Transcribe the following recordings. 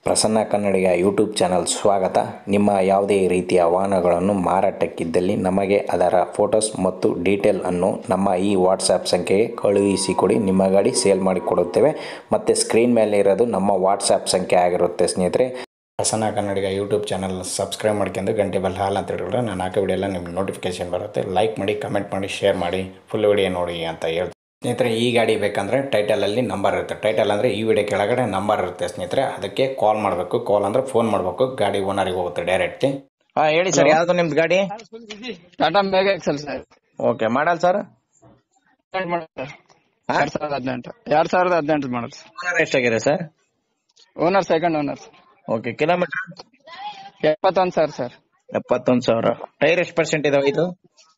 Prasanna Kannadiga YouTube channel ಸ್ವಾಗತ ನಿಮ್ಮ ಯಾವುದೇ ರೀತಿಯ ವಾಹನಗಳನ್ನು ಮಾರಾಟಕ್ಕಿದ್ದಲ್ಲಿ ನಮಗೆ ಅದರ ಫೋಟೋಸ್ ಮತ್ತು ಡೀಟೇಲ್ ಅನ್ನು ನಮ್ಮ ಈ ವಾಟ್ಸಾಪ್ ಸಂಖ್ಯೆಗೆ ಕಳುಹಿಸಿಕೊಡಿ ನಿಮ್ಮ ಗಾಡಿ ಸೇಲ್ ಮಾಡಿ ಕೊಡುತ್ತೇವೆ ಮತ್ತು ಸ್ಕ್ರೀನ್ ಮೇಲೆ ಇರೋದು ನಮ್ಮ ವಾಟ್ಸಾಪ್ ಸಂಖ್ಯೆ ಆಗಿರುತ್ತೆ ಸ್ನೇಹಿತರೆ Prasanna Kannadiga YouTube channel subscribe ಮಾಡ್ಕೊಂಡು ಗಂಟೆ ಬೆಲ್ ಹಾಲ್ ಅಂತ ಹೇಳಿದ್ರೆ ನಾನು ಹಾಕೋ ವಿಡಿಯೋ ಎಲ್ಲ ನಿಮ್ಗೆ ನೋಟಿಫಿಕೇಶನ್ ಬರುತ್ತೆ ಲೈಕ್ ಮಾಡಿ ಕಮೆಂಟ್ ಮಾಡಿ ಶೇರ್ ಮಾಡಿ ಫುಲ್ ವಿಡಿಯೋ ನೋಡಿ ಅಂತ ಹೇಳ್ತೀನಿ ಸ್ನೇಹಿತರೆ ಈ ಗಾಡಿ ಬೇಕಂದರೆ ಟೈಟಲಲ್ಲಿ ನಂಬರ್ ಇರುತ್ತೆ ಟೈಟಲ್ ಅಂದರೆ ಈ ವಿಡಿಯೋ ಕೆಳಗಡೆ ನಂಬರ್ ಇರುತ್ತೆ ಸ್ನೇಹಿತರೆ ಅದಕ್ಕೆ ಕಾಲ್ ಮಾಡಬೇಕು ಕಾಲ್ ಅಂದರೆ ಫೋನ್ ಮಾಡಬೇಕು ಗಾಡಿ ಓನರಿಗೆ ಹೋಗುತ್ತೆ ಡೈರೆಕ್ಟ್ಲಿ ಹಾಂ ಹೇಳಿ ಸರ್ ಯಾವುದು ನಿಮ್ದು ಗಾಡಿ Tata Mega XL sir okay model sir ಎರಡ್ ಸಾವಿರದ ಹದಿನೆಂಟು ಎರಡ್ ಸಾವಿರದ ಹದಿನೆಂಟು ಮಾಡಲ್ ಓನರ್ ಎಷ್ಟಾಗಿದೆ sir owner second owner okay kilometer ಎಪ್ಪತ್ತೊಂದು ಸಾವಿರ ಸರ್ ಎಪ್ಪತ್ತೊಂದು ಸಾವಿರ ಟೈರ್ ಎಷ್ಟು ಪರ್ಸೆಂಟ್ ಇದಾವೆ ಇದು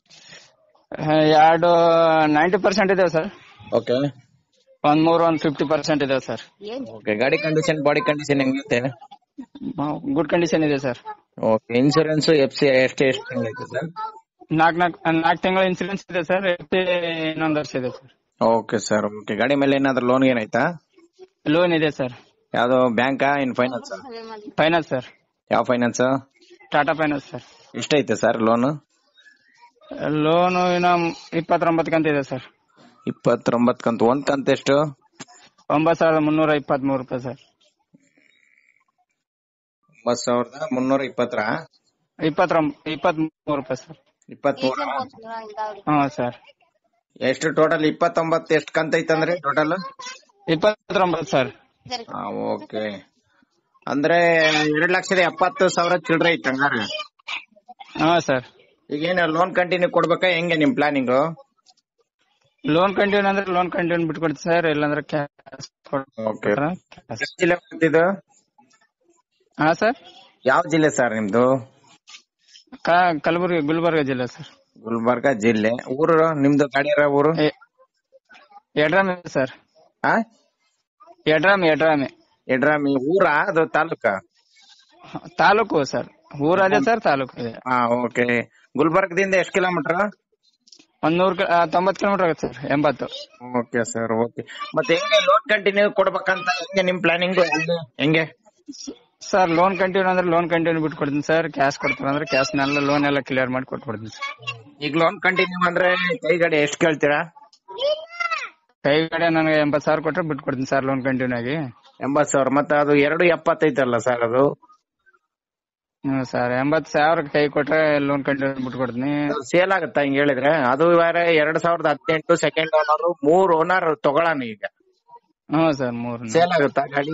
ಎರಡು ನೈಂಟಿ ಪರ್ಸೆಂಟ್ ಇದೆ ಸರ್ ಓಕೆ ಒಂದ್ ಮೂರು ಒಂದ್ ಫಿಫ್ಟಿ ಪರ್ಸೆಂಟ್ ಇದೆ ಸರ್ ಓಕೆ ಗಾಡಿ ಕಂಡೀಷನ್ ಬಾಡಿ ಕಂಡೀಷನ್ ಹೆಂಗಿರುತ್ತೆ ಗುಡ್ ಕಂಡೀಷನ್ ಇದೆ sir okay insurance F C ಎಷ್ಟು ಎಷ್ಟು ತಿಂಗಳೈತೆ ಸರ್ ನಾಲ್ಕ್ ನಾಲ್ಕ್ ನಾಲ್ಕು ತಿಂಗಳ ಇನ್ಸೂರೆನ್ಸ್ ಇದೆ ಸರ್ ಇನ್ನೊಂದ್ ವರ್ಷ ಇದೆ ಸರ್ ಓಕೆ ಸರ್ ಓಕೆ ಗಾಡಿ ಮೇಲೆ ಏನಾದ್ರು ಲೋನ್ ಏನಾಯ್ತಾ ಲೋನ್ ಇದೆ ಸರ್ ಯಾವ್ದೋ ಬ್ಯಾಂಕಾ ಇನ್ ಫೈನಾನ್ಸ್ ಫೈನಾನ್ಸ್ ಸರ್ ಯಾವ ಫೈನಾನ್ಸ್ ಟಾಟಾ ಫೈನಾನ್ಸ್ ಸರ್ ಎಷ್ಟೈತೆ ಸರ್ ಲೋನ್ ಲೋನು ಇನ್ನ ಇಪ್ಪತ್ತೊಂಬತ್ತು ಕಂತ ಇದೆ ಸರ್ ಇಪ್ಪತ್ತೊಂಬತ್ತು ಕಂತು ಒಂದ್ ಕಂತು ಎಷ್ಟು ಒಂಬತ್ತು ಸಾವಿರದ ಮುನ್ನೂರ ಇಪ್ಪತ್ತ್ ಮೂರು ರೂಪಾಯಿ ಸರ್ ಒಂಬತ್ತು ಸಾವಿರದ ಮುನ್ನೂರ ಇಪ್ಪತ್ತರ ಇಪ್ಪತ್ತೊಂಬ ಇಪ್ಪತ್ತ್ ಮೂರು ರೂಪಾಯಿ ಸರ್ ಇಪ್ಪತ್ಮೂರ ಹಾ ಸರ್ ಎಷ್ಟು ಟೋಟಲ್ ಇಪ್ಪತ್ತೊಂಬತ್ತು ಎಷ್ಟು ಕಂತು ಐತಂದ್ರೆ ಟೋಟಲ್ ಇಪ್ಪತ್ತೊಂಬತ್ತು ಸರ್ ಓಕೆ ಅಂದ್ರೆ ಎರಡ್ ಲಕ್ಷದ ಎಪ್ಪತ್ತು ಸಾವಿರ ಚಿಲ್ಡ್ರೆ ಐತೆ ಹಂಗಾರೆ ಹಾ ಸರ್ ಈಗ ಏನು ಲೋನ್ ಕಂಟಿನ್ಯೂ ಕೊಡ್ಬೇಕಾ ಹೆಂಗೆ ನಿಮ್ ಪ್ಲಾನಿಂಗ್ ಲೋನ್ ಕಂಟಿನ್ಯೂ ಅಂದ್ರೆ ಲೋನ್ ಕಂಟಿನ್ಯೂ ಬಿಟ್ಕೊಡ್ತೀವಿ ಸರ್ ಇಲ್ಲಾಂದ್ರೆ ಕ್ಯಾಶ್ ಓಕೆ ಜಿಲ್ಲೆ ಬರ್ತಿದ್ದು ಹಾ ಸರ್ ಯಾವ ಜಿಲ್ಲೆ ಸರ್ ನಿಮ್ದು ಕ- ಕಲಬುರಗಿ ಗುಲ್ಬರ್ಗ ಜಿಲ್ಲೆ ಸರ್ ಗುಲ್ಬರ್ಗ ಜಿಲ್ಲೆ ಊರು ನಿಮ್ದು ಗಾಡಿ ಇರೋ ಊರು ಯಡ್ರಾಮಿ ಸರ್ ಆ ಯಡ್ರಾಮಿ ಯಡ್ರಾಮಿ ಯಡ್ರಾಮಿ ಊರಾ ಅದು ತಾಲೂಕ ತಾಲೂಕು ಸರ್ ಊರ್ ಅದೇ ಸರ್ ತಾಲೂಕು ಇದೆ ಹಾ ಓಕೆ ಗುಲ್ಬರ್ಗದಿಂದ ಎಷ್ಟು ಕಿಲೋಮೀಟರ್ ಒಂದ್ ನೂರ್ ಕಿಲೋ- ಆ, ತೊಂಬತ್ ಕಿಲೋಮೀಟರ್ ಆಗುತ್ತೆ ಸರ್ ಎಂಬತ್ತು ಓಕೆ ಸರ್ ಓಕೆ ಮತ್ತೆ ಹೆಂಗೆ ಲೋನ್ ಕಂಟಿನ್ಯೂ ಕೊಡ್ಬೇಕಂತ ಹೆಂಗೆ ನಿಮ್ ಪ್ಲಾನಿಂಗ್ ಹೆಂಗೆ ಸರ್ ಲೋನ್ ಕಂಟಿನ್ಯೂ ಅಂದ್ರೆ ಲೋನ್ ಕಂಟಿನ್ಯೂ ಬಿಟ್ಕೊಡ್ತೀನಿ ಸರ್ ಕ್ಯಾಶ್ ಕೊಡ್ತಾರೆ ಅಂದ್ರೆ ಕ್ಯಾಶ್ ನೆಲ್ಲ ಲೋನ್ ಎಲ್ಲ ಕ್ಲಿಯರ್ ಮಾಡಿ ಕೊಟ್ಬಿಡ್ತೀನಿ ಸರ್ ಈಗ ಲೋನ್ ಕಂಟಿನ್ಯೂ ಅಂದ್ರೆ ಕೈ ಗಾಡಿ ಎಷ್ಟು ಕೇಳ್ತೀರಾ ಕೈ ಕಡೆ ನನಗೆ ಎಂಬತ್ ಸಾವಿರ ಕೊಟ್ರೆ ಬಿಟ್ಕೊಡ್ತೀನಿ ಸರ್ ಲೋನ್ ಕಂಟಿನ್ಯೂ ಆಗಿ ಎಂಬತ್ ಸಾವಿರ ಮತ್ತೆ ಅದು ಎರಡು ಎಪ್ಪತ್ತೈತಲ್ಲ ಸರ್ ಅದು ಹ್ಮ್ ಸರ್ ಎಂಬತ್ ಸಾವಿರ ಕೈ ಕೊಟ್ರೆ ಲೋನ್ ಕಂಟಿನ್ಯೂ ಬಿಟ್ಕೊಡ್ತೀನಿ ಸೇಲ್ ಆಗುತ್ತಾ ಹಿಂಗ್ ಹೇಳಿದ್ರೆ ಅದು ಬೇರೆ ಎರಡ್ ಸಾವಿರದ ಹದಿನೆಂಟು ಸೆಕೆಂಡ್ ಓನರ್ ಮೂರ್ ಓನರ್ ತಗೊಳಣ ಈಗ ಹ್ಮ್ ಸರ್ ಮೂರ್ ಸೇಲ್ ಆಗುತ್ತಾ ಗಾಡಿ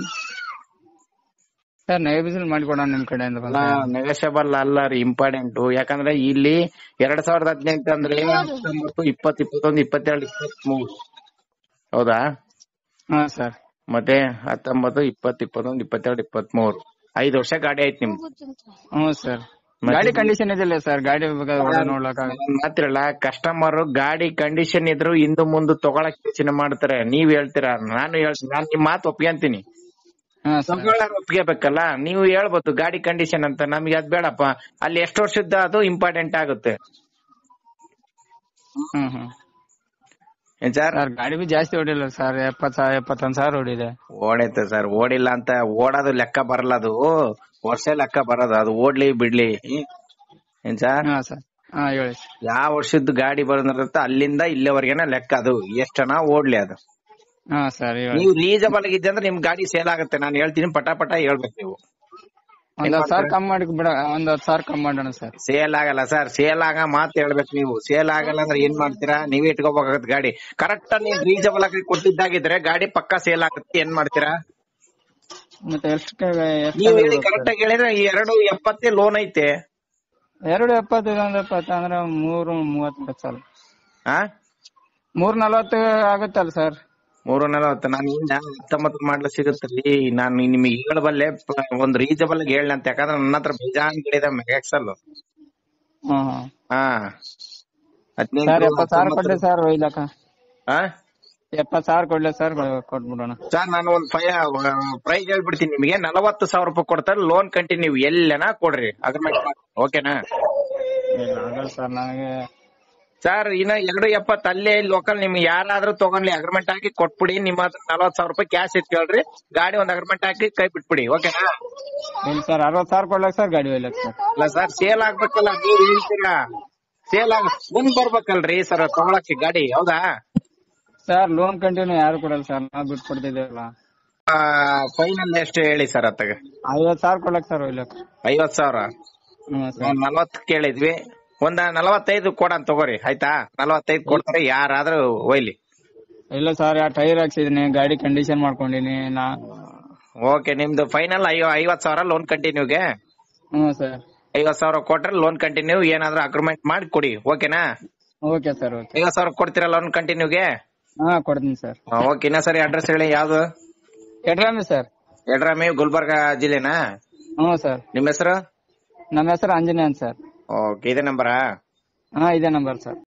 ಸರ್ ನೈಬಿಸಲ್ ಮಾಡಿಕೊಡೋಣ ನಿಮ್ ಕಡೆಯಿಂದ ಬಂದ್ರೆ ನೆಗೋಷಿಯಬಲ್ ಅಲ್ಲ ರೀ ಇಂಪಾರ್ಟೆಂಟ್ ಯಾಕಂದ್ರೆ ಇಲ್ಲಿ ಎರಡ್ ಸಾವಿರದ ಹದಿನೆಂಟು ಅಂದ್ರೆ ಹತ್ತೊಂಬತ್ತು ಇಪ್ಪತ್ ಇಪ್ಪತ್ತೊಂದು ಇಪ್ಪತ್ತೆರಡು ಇಪ್ಪತ್ಮೂರು ಹೌದಾ ಹಾ ಸರ್ ಮತ್ತೆ ಹತ್ತೊಂಬತ್ತು ಇಪ್ಪತ್ ಇಪ್ಪತ್ತೊಂದು ಇಪ್ಪತ್ತೆರಡು ಇಪ್ಪತ್ಮೂರು ಐದು ವರ್ಷ ಗಾಡಿ ಆಯ್ತು ನಿಮ್ದು ಹ್ಮ್ ಸರ್ ಮತ್ತೆ- ಗಾಡಿ ಕಂಡೀಷನ್ ಇದಿಲ್ಲ ಸರ್ ಗಾಡಿ ಬೇಕಾದ್ರೆ ಹೊಡೆ ನೋಡ್ಲಕ್ಕ ಮಾತ್ರಲ್ಲ ಕಸ್ಟಮರ್ ಗಾಡಿ ಕಂಡೀಷನ್ ಇದ್ರು ಹಿಂದು ಮುಂದೆ ತಗೊಳಕ್ ಯೋಚನೆ ಮಾಡ್ತಾರೆ ನೀವ್ ಹೇಳ್ತೀರಾ ನಾನು ಹೇಳ್ತೀನಿ ನಾನ್ ನಿಮ್ ಮಾತು ಒಪ್ಕೊಂತೀನಿ ಹಾ ಸರ್ ತಗೊಳ್ಳೋರು ಒಪ್ಕೋಬೇಕಲ್ಲ ನೀವು ಹೇಳ್ಬೋದು ಗಾಡಿ ಕಂಡೀಷನ್ ಅಂತ ನಮ್ಗೆ ಅದ್ ಬೇಡಪ್ಪ ಅಲ್ಲಿ ಎಷ್ಟು ವರ್ಷದ ಅದು ಇಂಪಾರ್ಟೆಂಟ್ ಆಗುತ್ತೆ ಹ್ಮ್ ಹ್ಮ್ ಏನ್ ಸರ್ ಸರ್ ಗಾಡಿ ಬಿ ಜಾಸ್ತಿ ಹೊಡಿಲ್ಲ ಸರ್ ಎಪ್ಪತ್ ಸಾವಿರ ಎಪ್ಪತ್ತೊಂದ್ ಸಾವಿರ ಹೊಡಿದೆ ಓಡೈತೆ ಸರ್ ಓಡಿಲ್ಲ ಅಂತ ಓಡೋದು ಲೆಕ್ಕ ಬರಲ್ಲ ಅದು ವರ್ಷ ಲೆಕ್ಕ ಬರೋದು ಅದು ಓಡ್ಲಿ ಬಿಡ್ಲಿ ಏನ್ ಸರ್ ಹಾ ಸರ್ ಹಾ ಹೇಳಿ ಸರ್ ಯಾವ ವರ್ಷದ ಗಾಡಿ ಬಂದಿರುತ್ತೆ ಅಲ್ಲಿಂದ ಇಲ್ಲಿವರೆಗೆನ ಲೆಕ್ಕ ಅದು ಎಷ್ಟನ ಓಡ್ಲಿ ಅದು ಹಾ ಸರ್ ಹೇಳಿ ನೀವು ರೀಸನಬಲ್ ಆಗಿದ್ದೆ ಅಂದ್ರೆ ನಿಮ್ ಗಾಡಿ ಸೇಲ್ ಆಗುತ್ತೆ ನಾನು ಹೇಳ್ತೀನಿ ಪಟ ಪಟ ಹೇಳ್ಬೇಕು ನೀವು ಒಂದ್ ಹತ್ತು ಸಾವಿರ ಕಮ್ಮಿ ಮಾಡಿ ಬಿಡ ಒಂದ್ ಹತ್ತು ಸಾವಿರ ಕಮ್ಮಿ ಮಾಡೋಣ ಸರ್ ಸೇಲ್ ಆಗಲ್ಲ ಸರ್ ಸೇಲ್ ಆಗ ಮಾತು ಹೇಳ್ಬೇಕು ನೀವು ಸೇಲ್ ಆಗಲ್ಲ ಅಂದ್ರೆ ಏನ್ ಮಾಡ್ತೀರಾ ನೀವೇ ಇಟ್ಕೋಬೇಕಾಗತ್ತೆ ಗಾಡಿ ಕರೆಕ್ಟ್ ನೀವು ರೀಸನಬಲ್ ಆಗಿ ಕೊಟ್ಟಿದ್ದಾಗಿದ್ರೆ ಗಾಡಿ ಪಕ್ಕ ಸೇಲ್ ಆಗುತ್ತೆ ಏನ್ ಮಾಡ್ತೀರಾ ಮತ್ತೆ ಎಷ್ಟು ನೀವು ಹೇಳಿ ಕರೆಕ್ಟ್ ಆಗಿ ಹೇಳಿದ್ರೆ ಈ ಎರಡು ಎಪ್ಪತ್ತೇ ಲೋನ್ ಐತೆ ಎರಡು ಎಪ್ಪತ್ತು ಇನ್ನೊಂದ್ ಎಪ್ಪತ್ತು ಅಂದ್ರೆ ಮೂರು ಮೂವತ್ತು ಸರ್ ಆ ಮೂರ್ ನಲ್ವತ್ತು ಆಗುತ್ತಲ್ಲ ಸರ್ ಮೂರು ನಲವತ್ತು ನಾನು ಇನ್ನ ಹತ್ತೊಂಬತ್ತು ಮಾಡ್ಲ ಸಿಗುತ್ತಲ್ಲಿ ನಾನು ನಿಮಗೆ ಹೇಳಬಲ್ಲೆ ಪ- ಒಂದ್ ರೀಸನಬಲ್ ಆಗಿ ಹೇಳ ಅಂತ ಯಾಕಂದ್ರೆ ನನ್ನ ಹತ್ರ ಬೇಜಾನ್ ಗಿಡ ಮೆಗಾಕ್ಸಲ್ ಹ್ಮ್ ಹ್ಮ್ ಹಾ ಸರ್ ಹದಿನೈದು ಎಪ್ಪತ್ ಸಾವಿರ ಕೊಡ್ಲಿ ಸರ್ ಒಯ್ಲಕ್ಕ ಹಾ ಎಪ್ಪತ್ ಸಾವಿರ ಕೊಡ್ಲಿ ಸರ್ ಕೊಟ್ಬಿಡೋಣ ಸರ್ ನಾನು ಒಂದ್ ಫೈ ಪ್ರೈಸ್ ಹೇಳ್ಬಿಡ್ತೀನಿ ನಿಮಗೆ ನಲವತ್ತು ಸಾವಿರ ರೂಪಾಯಿ ಕೊಡ್ತಾರೆ ಲೋನ್ ಕಂಟಿನ್ಯೂ ಎಲ್ಲನ ಕೊಡ್ರಿ ಅದ್ರ ಮೇಲೆ ಓಕೆನಾ ಇಲ್ಲ ಆಗಲ್ಲ ಸರ್ ನನಗೆ ಸರ್ ಇನ್ನ ಎರಡು ಎಪ್ಪತ್ತು ಅಲ್ಲೇ ಲೋಕಲ್ ನಿಮ್ಗೆ ಯಾರಾದ್ರೂ ತಗೊಂಡ್ಲಿ ಅಗ್ರಿಮೆಂಟ್ ಹಾಕಿ ಕೊಟ್ಬಿಡಿ ನಿಮ್ಮ ಹತ್ರ ನಲ್ವತ್ ಸಾವಿರ ರೂಪಾಯಿ ಕ್ಯಾಶ್ ಇಟ್ಕೊಳ್ರಿ ಗಾಡಿ ಒಂದ್ ಅಗ್ರಿಮೆಂಟ್ ಹಾಕಿ ಕೈ ಬಿಟ್ಬಿಡಿ ಓಕೆನಾ ಇಲ್ಲ ಸರ್ ಅರವತ್ ಸಾವಿರ ಕೊಡ್ಲಕ್ ಸರ್ ಗಾಡಿ ಒಯ್ಲಕ್ ಸರ್ ಅಲ್ಲ ಸರ್ ಸೇಲ್ ಆಗ್ಬೇಕಲ್ಲ ನೀವ್ ಹೇಳ್ತೀರಾ ಸೇಲ್ ಆಗ ಮುಂದ್ ಬರ್ಬೇಕಲ್ರಿ ಸರ್ ತಗೊಳಕ್ಕೆ ಗಾಡಿ ಹೌದಾ ಸರ್ ಲೋನ್ ಕಂಟಿನ್ಯೂ ಯಾರು ಕೊಡಲ್ಲ ಸರ್ ನಾವ್ ಬಿಟ್ಟು ಕೊಡ್ತಿದ್ದೇವಲ್ಲ ಫೈನಲ್ ಎಷ್ಟು ಹೇಳಿ ಸರ್ ಅತ್ತಾಗ ಐವತ್ ಸಾವಿರ ಕೊಡ್ಲಕ್ ಸರ್ ಒಯ್ಲಕ್ ಐವತ್ ಸಾವಿರ ಹ್ಮ್ ಸರ್ ಒಂದ್ ನಲ್ವತ್ ಕೇಳಿದ್ವಿ ಒಂದ ನಲವತ್ತೈದು ಕೊಡನ್ ತಗೋರಿ ಆಯ್ತಾ ನಲವತ್ತೈದು ಕೊಡ್ತಾರೆ ಯಾರಾದ್ರೂ ಒಯ್ಲಿ ಇಲ್ಲ ಸರ್ ಯಾ ಟೈರ್ ಹಾಕ್ಸಿದೀನಿ ಗಾಡಿ ಕಂಡೀಷನ್ ಮಾಡ್ಕೊಂಡಿನಿ ನಾ ಓಕೆ ನಿಮ್ದು ಫೈನಲ್ ಐವತ್ ಸಾವಿರ ಲೋನ್ ಕಂಟಿನ್ಯೂಗೆ ಹ್ಮ್ ಸರ್ ಐವತ್ ಸಾವಿರ ಕೊಟ್ರೆ ಲೋನ್ ಕಂಟಿನ್ಯೂ ಏನಾದ್ರೂ ಅಗ್ರಿಮೆಂಟ್ ಮಾಡಿ ಕೊಡಿ ಓಕೆನಾ ಓಕೆ ಸರ್ ಓಕೆ ಐವತ್ ಸಾವಿರ ಕೊಡ್ತೀರಾ ಲೋನ್ ಕಂಟಿನ್ಯೂಗೆ ಹಾ ಕೊಡ್ತೀನಿ ಸರ್ ಓಕೆ ಇನ್ನ ಸರಿ ಅಡ್ರೆಸ್ ಹೇಳಿ ಯಾವ್ದು ಎಡ್ರಾಮಿ ಸರ್ ಯಡ್ರಾಮಿ ಗುಲ್ಬರ್ಗ ಜಿಲ್ಲೆನಾ ಹ್ಞೂ ಸರ್ ನಿಮ್ಮ ಹೆಸರು ನಮ್ಮ ಹೆಸರು ಆಂಜನೇಯನ್ ಸರ್ ಓಕೆ ಇದೇ ನಂಬರಾ ಹಾ ಇದೇ ನಂಬರ್ ಸರ್